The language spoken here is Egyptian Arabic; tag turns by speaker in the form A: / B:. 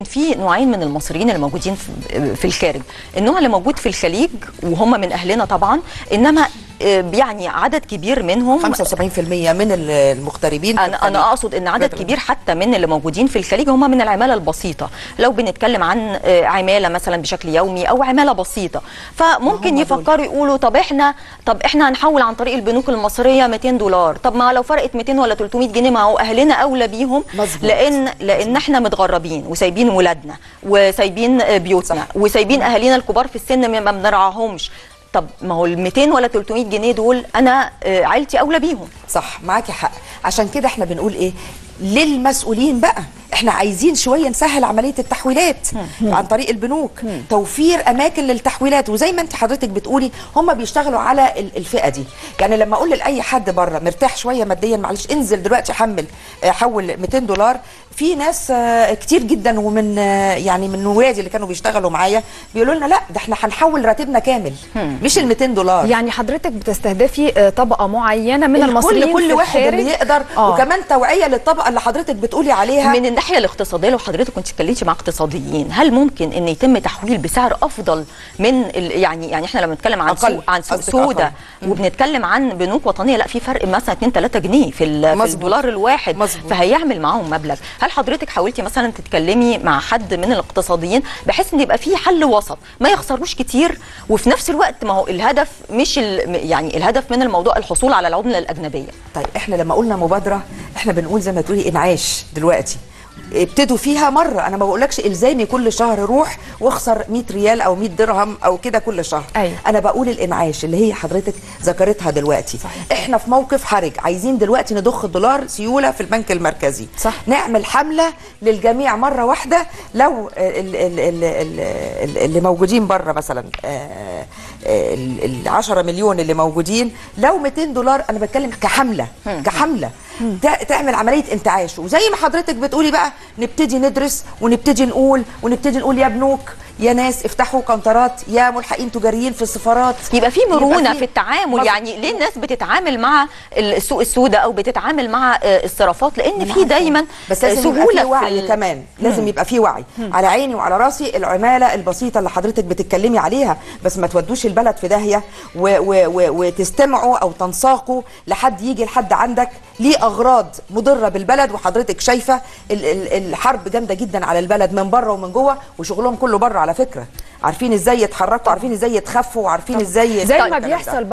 A: في نوعين من المصريين اللي موجودين في- في الخارج النوع اللي موجود في الخليج وهم من اهلنا طبعا انما آه، يعني عدد كبير منهم
B: 75% من المغتربين في
A: انا
B: الخليج.
A: انا اقصد ان عدد
B: بدري.
A: كبير حتى من اللي موجودين في الخليج هم من العماله البسيطه لو بنتكلم عن آه، عماله مثلا بشكل يومي او عماله بسيطه فممكن
B: هم دول.
A: يفكروا يقولوا طب احنا طب احنا هنحول عن طريق البنوك المصريه 200 دولار طب ما لو فرقت 200 ولا 300 جنيه ما هو اهلنا اولى بيهم
B: مظبوط.
A: لان لان احنا متغربين وسايبين ولادنا وسايبين آه، بيوتنا
B: صح.
A: وسايبين اهالينا الكبار في السن ما- ما بنرعاهمش طب ما هو ال 200 ولا 300 جنيه دول انا آه، عيلتي اولى بيهم
B: صح معاكي حق عشان كده احنا بنقول ايه للمسؤولين بقى احنا عايزين شويه نسهل عمليه التحويلات عن طريق البنوك توفير اماكن للتحويلات وزي ما انت حضرتك بتقولي هم بيشتغلوا على ال- الفئه دي يعني لما اقول لاي حد بره مرتاح شويه ماديا معلش انزل دلوقتي حمل آه، حول 200 دولار في ناس آه، كتير جدا ومن آه، يعني من ولادي اللي كانوا بيشتغلوا معايا بيقولوا لنا لا ده احنا هنحول راتبنا كامل مش ال 200 دولار
C: يعني حضرتك بتستهدفي آه، طبقه معينه من المصريين
B: كل كل
C: في
B: واحد
C: الخارج.
B: اللي يقدر
C: آه.
B: وكمان توعيه للطبقه اللي حضرتك بتقولي عليها
A: من الناحيه الاقتصاديه لو حضرتك كنت اتكلمتي مع اقتصاديين هل ممكن ان يتم تحويل بسعر افضل من ال- يعني يعني احنا لما بنتكلم عن
B: أقل.
A: سوق عن سوق
B: قصدك
A: سودا
B: أقل.
A: وبنتكلم عن بنوك وطنيه لا في فرق مثلا 2 3 جنيه في, ال- في
B: مظبوط.
A: الدولار الواحد
B: مظبوط.
A: فهيعمل معاهم مبلغ هل حضرتك حاولتي مثلا تتكلمي مع حد من الاقتصاديين بحيث ان يبقى في حل وسط ما يخسروش كتير وفي نفس الوقت ما هو الهدف مش ال- يعني الهدف من الموضوع الحصول على العمله الاجنبيه
B: طيب احنا لما قلنا مبادره احنا بنقول زي ما تقولي انعاش دلوقتي ابتدوا فيها مره انا ما بقولكش الزامي كل شهر روح واخسر 100 ريال او 100 درهم او كده كل شهر
C: أيوة.
B: انا بقول الانعاش اللي هي حضرتك ذكرتها دلوقتي صحيح. احنا في موقف حرج عايزين دلوقتي نضخ الدولار سيوله في البنك المركزي
C: صح.
B: نعمل حمله للجميع مره واحده لو ال- ال- ال- ال- ال- اللي موجودين بره مثلا آه، آه، ال ال 10 مليون اللي موجودين لو 200 دولار انا بتكلم كحمله كحمله تع- تعمل عمليه انتعاش وزي ما حضرتك بتقولي بقى نبتدي ندرس ونبتدي نقول ونبتدي نقول يا بنوك يا ناس افتحوا كونترات يا ملحقين تجاريين في السفارات
A: يبقى في مرونه
B: في-
A: في التعامل
B: مظبوط.
A: يعني ليه الناس بتتعامل مع السوق السوداء او بتتعامل مع آه، الصرافات لان
B: أنا
A: في
B: عارفة.
A: دايما
B: بس
A: آه،
B: لازم يبقى
A: سهوله
B: في وعي
A: ال-
B: كمان لازم يبقى في وعي على عيني وعلى راسي العماله البسيطه اللي حضرتك بتتكلمي عليها بس ما تودوش البلد في داهيه و و و وتستمعوا او تنساقوا لحد يجي لحد عندك ليه اغراض مضره بالبلد وحضرتك شايفه ال ال الحرب جامده جدا على البلد من بره ومن جوه وشغلهم كله بره على فكره عارفين ازاي يتحركوا عارفين ازاي يتخفوا وعارفين ازاي
C: زي ما
B: الكلام ده.
C: بيحصل